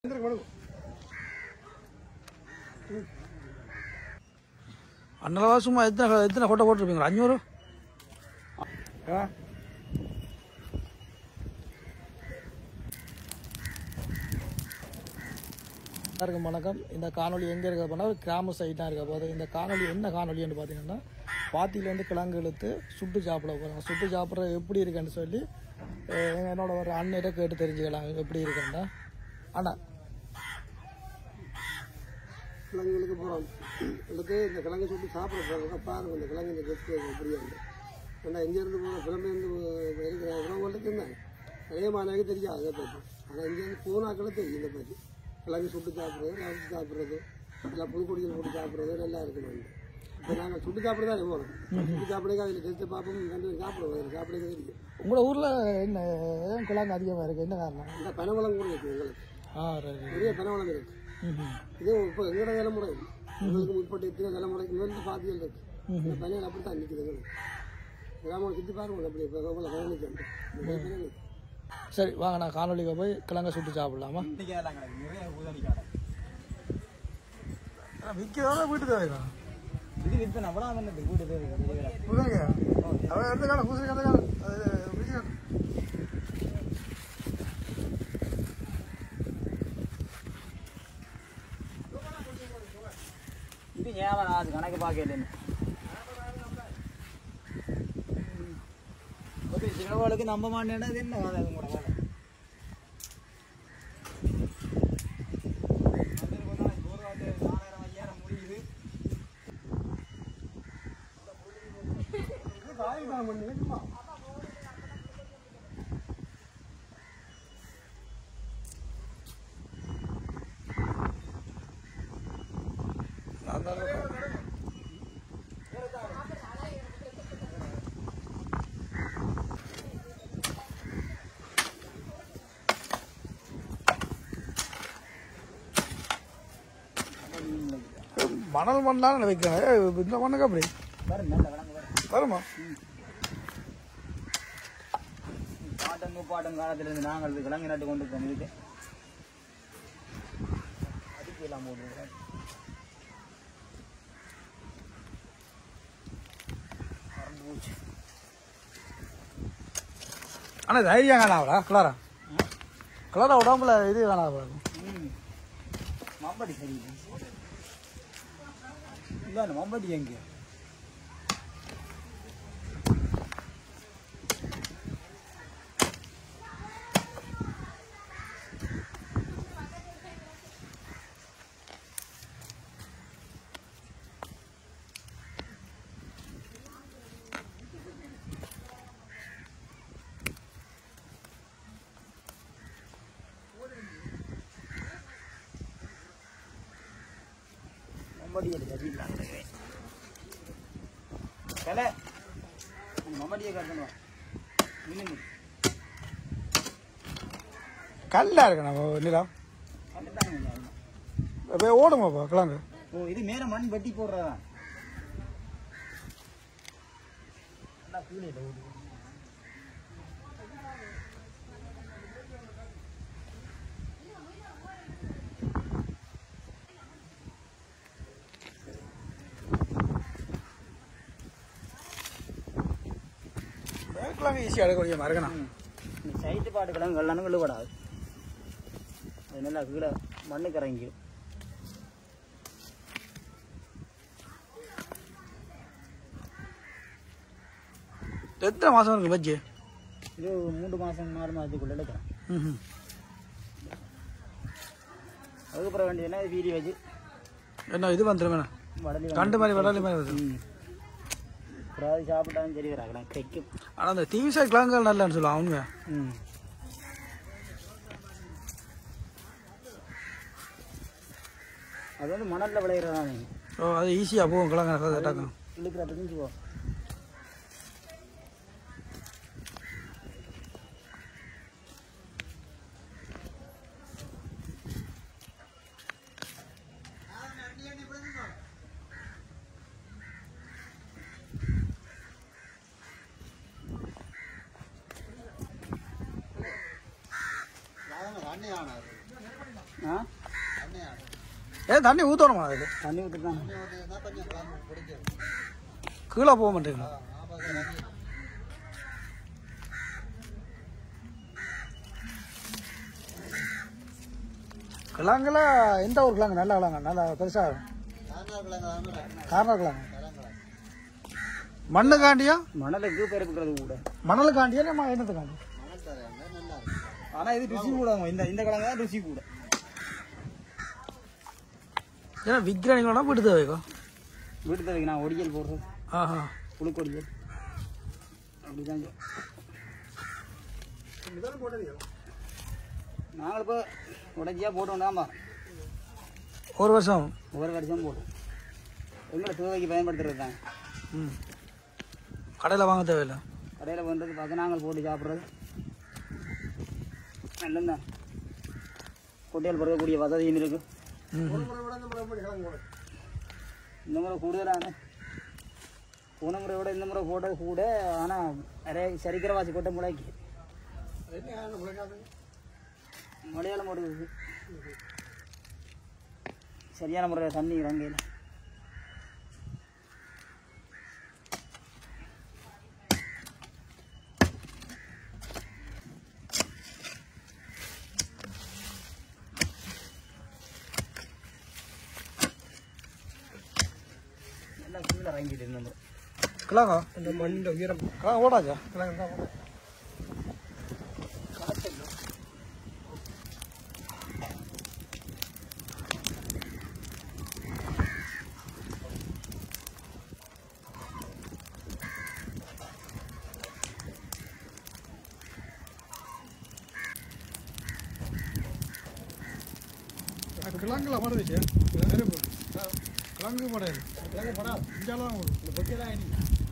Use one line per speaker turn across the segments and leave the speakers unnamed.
அண்ணளவா சும்மா எத்தனை எத்தனை கொட்டை போட்டிருப்பீங்களா அஞ்சூறு ஆ எல்லாருக்கும் வணக்கம் இந்த காணொளி எங்கே இருக்க போனால் ஒரு கிராம சைட்டாக இருக்க போது இந்த காணொளி என்ன காணொளின்னு பார்த்தீங்கன்னா பாத்தியிலேருந்து கிழங்கு இழுத்து சுட்டு சாப்பிட போகிறாங்க சுட்டு சாப்பிட்றது எப்படி இருக்குன்னு சொல்லி அஹ், என்னோட ஒரு அண்ணன்கிட்ட கேட்டு தெரிஞ்சுக்கலாம் எப்படி இருக்குன்னா ஆனால்
கிழங்குகளுக்கு போகிறோம் எடுத்து இந்த கிழங்கு சுட்டு சாப்பிட போகிறாங்க பாருங்க இந்த கிழங்கு இந்த கெஸ்ட் எப்படியா இருக்கு ஏன்னா இங்கேருந்து போகிற புலம்பெயர்ந்து இருக்கிற உறவுகளுக்கு என்ன நிறைய மாணவருக்கு தெரியாது அதை பற்றி ஆனால் இங்கேருந்து போனாக்களும் தெரியும் இதை பற்றி கிழங்கு சுட்டு சாப்பிட்றது ரவிச்சு சாப்பிட்றது இல்லை புதுக்குடியில் போட்டு சாப்பிட்றது நல்லா இருக்கணும் இப்போ நாங்கள் சுட்டு சாப்பிட தான் போகிறோம் சுட்டு சாப்பிடுங்க அதில் டெஸ்ட்டு பார்ப்போம் ரெண்டு பேரும் சாப்பிடுவோம் அதில் சாப்பிடுங்க தெரியும்
உங்களோட ஊரில் என்ன ஏன் கிழங்கு அதிகமாக இருக்குது என்ன காரணம்
இந்த பனவளம் கூட இருக்குது எங்களுக்கு
ஆ ரைட்
நிறைய பனவளம் இருக்குது
ம்
இது இப்போ எங்களோட தலைமுறை உங்களுக்கு முற்பட்டு எத்தனை தலைமுறைக்கு மேலே பாத்தியல் இருக்கு இந்த பணிகள் அப்படி தான் நிற்குது எங்களுக்கு கிராமம் சுற்றி பாருங்க அப்படி இப்போ உங்களை பயணிக்க
சரி வாங்க நான் காணொலிக்கு போய் கிழங்க சுட்டு சாப்பிடலாமா விற்கிறதா வீட்டு தேவையா
இது விற்பனை அவ்வளோ வந்து வீட்டு தேவை
பூசணிக்கா அவன் எடுத்த காலம் பூசணிக்கா அந்த காலம் அது விற்க
இது ஏன் அது கணக்கு பார்க்கல ஓகே சின்னவாளுக்கு நம்ப மாட்டேன்னா இது என்ன வேலை உங்களோட வேலை
மணல் மண்ணாலும் வைக்கிறேன் இந்த மண்ணுக்கு அப்படி
வரும் நல்ல கணக்கு வரும்
வருமா
பாட்டம் பாட்டம் காலத்திலிருந்து நாங்கள் இது கிழங்கு நட்டு கொண்டு இருக்கோம் இதுக்கு அதுக்கு எல்லாம் போடுறோம் மறந்து போச்சு
ஆனால் தைரியம் காணாவடா கிளாரா கிளாரா உடம்புல இது காணாவா
ம் மம்பட்டி சரி இல்லை மம்பட்டி எங்கே மம்பட்டி எடுத்து கட்டிடலாம் கலை மம்பட்டியை கட்டணும் மினிமம்
கல்லா இருக்கு நம்ம நிலா
கட்டுட்டாங்க
போய் ஓடுமாப்பா கிழங்கு
ஓ இது மேல மண் வெட்டி போடுறதா நல்லா கீழே இல்லை ஓடுது
கிழங்கு ஈஸியாக எடுக்கக்கூடிய மாதிரி இருக்கணும்
இந்த சைட்டு பாட்டுக்கெல்லாம் வெள்ளனும் விழுபடாது அது நல்லா கீழே மண்ணுக்கு இறங்கிடும்
எத்தனை மாதம் இருக்கு பஜ்ஜி
இது ஒரு மூன்று மாதம் நாலு மாதத்துக்குள்ள எடுக்கிறேன்
ம்
அதுக்கப்புறம் வேண்டியதுன்னா வீடி வச்சு
என்ன இது வந்துருங்கண்ணா
வடலி
கண்டு மாதிரி விளாடி மாதிரி வருது
ம் அப்புறம் அது சாப்பிட்டாலும் சரி வராக்கலாம் கைக்கும்
ஆனால் அந்த டிவி சைட் கிழங்குகள் நல்லன்னு சொல்லுவாங்க உண்மையா
ம் அது வந்து மணலில் விளையிறதானே
ஓ அது ஈஸியாக போகும் கிழங்கு டக்கும்
இழுக்கிற தெரிஞ்சு போ ஆ
ஏன் தண்ணி ஊற்றணுமா அதுக்கு
தண்ணி விட்டு தான்
கீழே போக மாட்டேங்குது கிழங்குல எந்த ஒரு கிழங்கு நல்ல கிழங்கு நல்லா பெருசாக காரணம் கிழங்கு மண்ணு காண்டியா
மணலுக்கு பெருக்கிறது கூட
மணல் காண்டியா நம்ம என்னது காண்டி
ஆனா இது ருசி கூட இந்த இந்த கிழங்கு தான் ருசி கூட
ஏன்னா விக்ரானிங்களா வீட்டு தேவைக்கோ
வீட்டு தேவைக்கு நான் ஒடியல் போடுறது
ஆஹா
புழுக்கொடியல் அப்படிதான் செய்வோம். நாங்கள் இப்போ உடஞ்சியா போட்டோம்டாமா
ஒரு வருஷம்
ஒவ்வொரு கடிச்சம் போட்டோம் எங்களை தேவைக்கு பயன்படுத்துறது தான்
ம் கடையில் வாங்க தேவையில்லை
கடையில் பண்ணுறது பார்த்து நாங்கள் போட்டு சாப்பிட்றது நல்லதான் கொட்டையில் பிறக்கக்கூடிய வசதியும் இருக்கு
ம்
இந்த முறை கூடுதலான போன முறை விட இந்த முறை போட்டது கூட ஆனால் நிறைய சரிக்கிற வாசி கொட்டை முளைக்கு மலையாளம் போடுது சரியான முறையில் தண்ணி இறங்கையில் எல்லாம் கீழே இறங்கிட்டு இந்த முறை
கிழங்கா
இந்த மண்ணில் உயரம்
கிழங்கு ஓடாச்சா
கிழங்கு தான் போடும்.
கிழங்குல மாடுச்சு கிழங்கு மாடு கிழங்கு மாடா இங்கெல்லாம் இந்த பொக்கையெல்லாம் ஆயிடுச்சு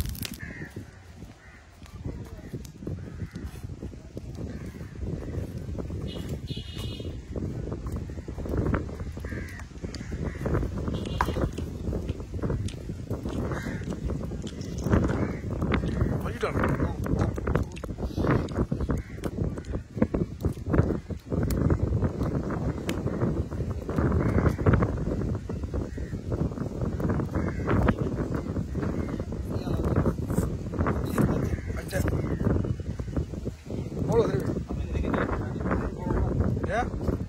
எவ்வளோ திரும்பி ஏன்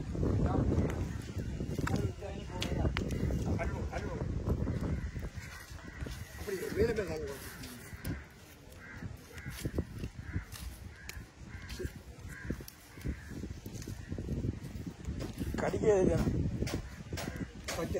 அப்படி வேலை பேர் தாங்க
கடிக்க இருக்கணும்
பச்சை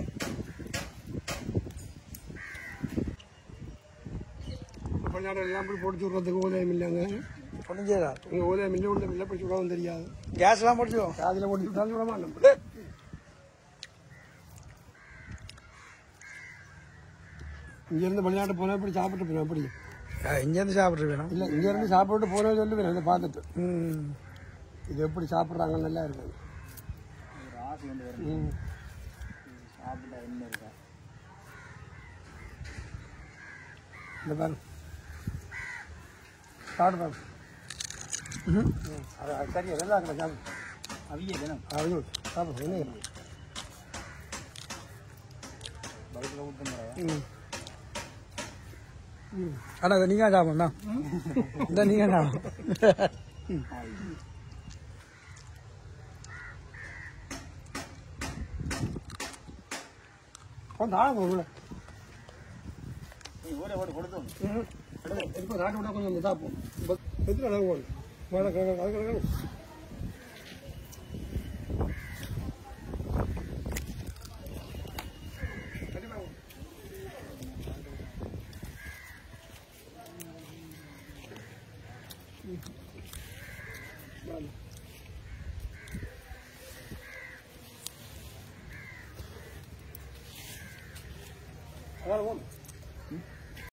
பன்னாடு எல்லாம் போய் போட்டு விட்றதுக்கு ஓலையம் இல்லைங்க
பொண்ணுஞ்சேதா
உங்கள் ஓலையம் இல்லை உள்ள இல்லை போய் சுடவும் தெரியாது
கேஸ்லாம் முடிச்சிடும்
அதில் போட்டு சுட்டாலும் சுட மாட்டோம் இங்கேருந்து வெளிநாட்டு போனால் இப்படி சாப்பிட்டு போயிடும் அப்படி
இங்கேருந்து சாப்பிட்டு வேணும்
இல்லை இங்கேருந்து சாப்பிட்டு போனே சொல்லுவேன் இதை பார்த்துட்டு
ம்
இது எப்படி சாப்பிட்றாங்கன்னு நல்லா இருக்குது
ஒரு ஆசை வந்து வரும்
ம்
சாப்பிட்டா என்ன இருக்கா
இந்த பாரு சாப்பிட்டு பாரு ம் அது அது சரியா நல்லா இருக்கல சாப்பிடு
அவிய தினம்
அது சாப்பிடு என்ன
பைக்கில் விட்டு முறை
ம் ம்
ஆனால் இதை நீங்கள் சாப்பிடணும் இந்த நீங்கள் சாப்பிடணும்
கொஞ்சம் ஆழம் போகல
நீ ஊரை போட்டு கொடுத்தோம்
இப்போ நாட்டு விட கொஞ்சம் இதாக போகும் எத்தனை அளவு போகணும் மேலே கிழங்கு அது கிழங்கு அதான் போகணும்